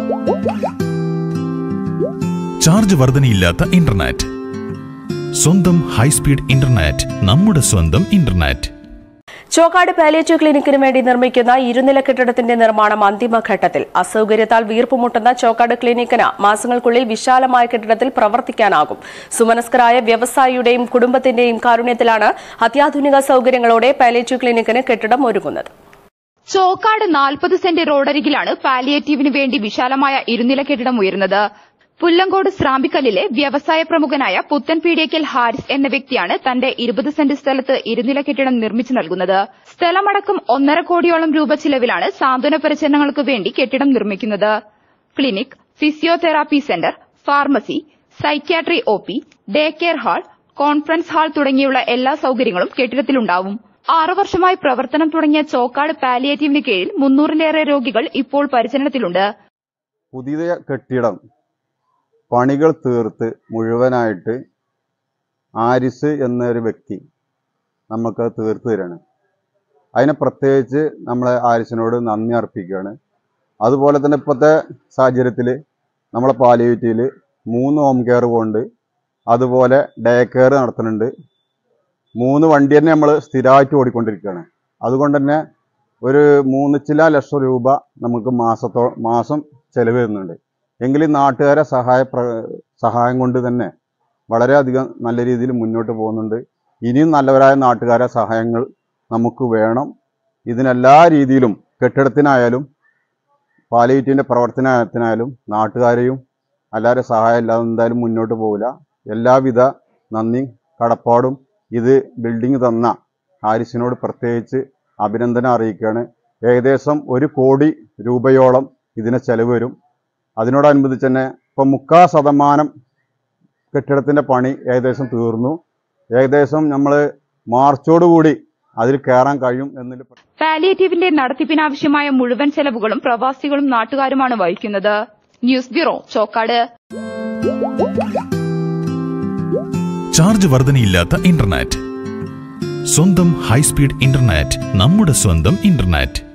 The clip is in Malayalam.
ചാർജ് വർധനയില്ലാത്ത ഇന്റർനെറ്റ് സ്വന്തം ഹൈസ്പീഡ് ഇന്റർനെറ്റ് നമ്മുടെ സ്വന്തം ഇന്റർനെറ്റ് ചോക്കാട് പാലിയേറ്റീവ് ക്ലിനിക്കിന് വേണ്ടി നിർമ്മിക്കുന്ന ഇരുനില കെട്ടിടത്തിന്റെ നിർമ്മാണം അന്തിമഘട്ടത്തിൽ അസൗകര്യത്താൽ വീർപ്പുമുട്ടുന്ന ചോക്കാട് ക്ലിനിക്കിന് മാസങ്ങൾക്കുള്ളിൽ വിശാലമായ കെട്ടിടത്തിൽ പ്രവർത്തിക്കാനാകും സുമനസ്കരായ വ്യവസായിയുടെയും കുടുംബത്തിന്റെയും കാരുണ്യത്തിലാണ് അത്യാധുനിക സൗകര്യങ്ങളോടെ പാലിയേറ്റീവ് ക്ലിനിക്കിന് കെട്ടിടം ഒരുങ്ങുന്നത് ചോക്കാട് നാൽപ്പത് സെന്റ് റോഡരികിലാണ് പാലിയേറ്റീവിന് വേണ്ടി വിശാലമായ ഇരുനില കെട്ടിടം ഉയരുന്നത് പുല്ലങ്കോട് സ്രാമ്പിക്കല്ലിലെ വ്യവസായ പ്രമുഖനായ പുത്തൻപീടിയക്കൽ ഹാരിസ് എന്ന വ്യക്തിയാണ് തന്റെ ഇരുപത് സെന്റ് സ്ഥലത്ത് ഇരുനില കെട്ടിടം നിർമ്മിച്ചു നൽകുന്നത് സ്ഥലമടക്കം ഒന്നര കോടിയോളം രൂപ ചിലവിലാണ് സാന്ത്വന പരിചരണങ്ങൾക്ക് വേണ്ടി കെട്ടിടം നിർമ്മിക്കുന്നത് clinic physiotherapy centre pharmacy psychiatry O P day care hall conference hall തുടങ്ങിയുള്ള എല്ലാ സൗകര്യങ്ങളും കെട്ടിടത്തിലുണ്ടാവും ആറു വർഷമായി പ്രവർത്തനം തുടങ്ങിയ ചോക്കാട് പാലിയേറ്റീവിന് കീഴിൽ മുന്നൂറിലേറെ രോഗികൾ ഇപ്പോൾ പരിചരണത്തിലുണ്ട് പുതിയ കെട്ടിടം പണികൾ തീർത്ത് മുഴുവനായിട്ട് ആരിസ് എന്നൊരു വ്യക്തി നമുക്ക് തീർത്ത് തരാണ് അതിനെ പ്രത്യേകിച്ച് നമ്മളെ ആരിസിനോട് നന്ദി അർപ്പിക്കുകയാണ് അതുപോലെ തന്നെ ഇപ്പോഴത്തെ സാഹചര്യത്തിൽ നമ്മളെ പാലിയേറ്റീവിൽ മൂന്ന് ഹോം കെയർ പോകുന്നുണ്ട് അതുപോലെ ഡേ കെയർ നടത്തുന്നുണ്ട് മൂന്ന് വണ്ടി തന്നെ നമ്മൾ സ്ഥിരമായിട്ട് ഓടിക്കൊണ്ടിരിക്കുകയാണ് അതുകൊണ്ട് തന്നെ ഒരു മൂന്ന് ചില ലക്ഷം രൂപ നമുക്ക് മാസത്തോ മാസം ചെലവ് വരുന്നുണ്ട് എങ്കിലും നാട്ടുകാരെ സഹായ പ്ര സഹായം കൊണ്ട് തന്നെ വളരെയധികം നല്ല രീതിയിൽ മുന്നോട്ട് പോകുന്നുണ്ട് ഇനിയും നല്ലവരായ നാട്ടുകാരെ സഹായങ്ങൾ നമുക്ക് വേണം ഇതിനെല്ലാ രീതിയിലും കെട്ടിടത്തിനായാലും പാലിയേറ്റീവിൻ്റെ പ്രവർത്തനത്തിനായാലും നാട്ടുകാരെയും എല്ലാവരും സഹായം ഇല്ലാതെ എന്തായാലും മുന്നോട്ട് പോകില്ല എല്ലാവിധ നന്ദി കടപ്പാടും ഇത് ബിൽഡിംഗ് തന്ന ഹാരിസിനോട് പ്രത്യേകിച്ച് അഭിനന്ദനം അറിയിക്കുകയാണ് ഏകദേശം ഒരു കോടി രൂപയോളം ഇതിന് ചെലവ് വരും അതിനോടനുബന്ധിച്ച് തന്നെ ഇപ്പം മുക്കാ ശതമാനം കെട്ടിടത്തിൻ്റെ പണി ഏകദേശം തീർന്നു ഏകദേശം നമ്മൾ മാർച്ചോടുകൂടി അതിൽ കയറാൻ കഴിയും എന്നതിൽ പാലിയേറ്റീവിന്റെ നടത്തിപ്പിനാവശ്യമായ മുഴുവൻ ചെലവുകളും പ്രവാസികളും നാട്ടുകാരുമാണ് വഹിക്കുന്നത് ന്യൂസ് ബ്യൂറോ ചോക്കാട് ചാർജ് വർധനയില്ലാത്ത ഇന്റർനെറ്റ് സ്വന്തം ഹൈസ്പീഡ് ഇന്റർനെറ്റ് നമ്മുടെ സ്വന്തം ഇന്റർനെറ്റ്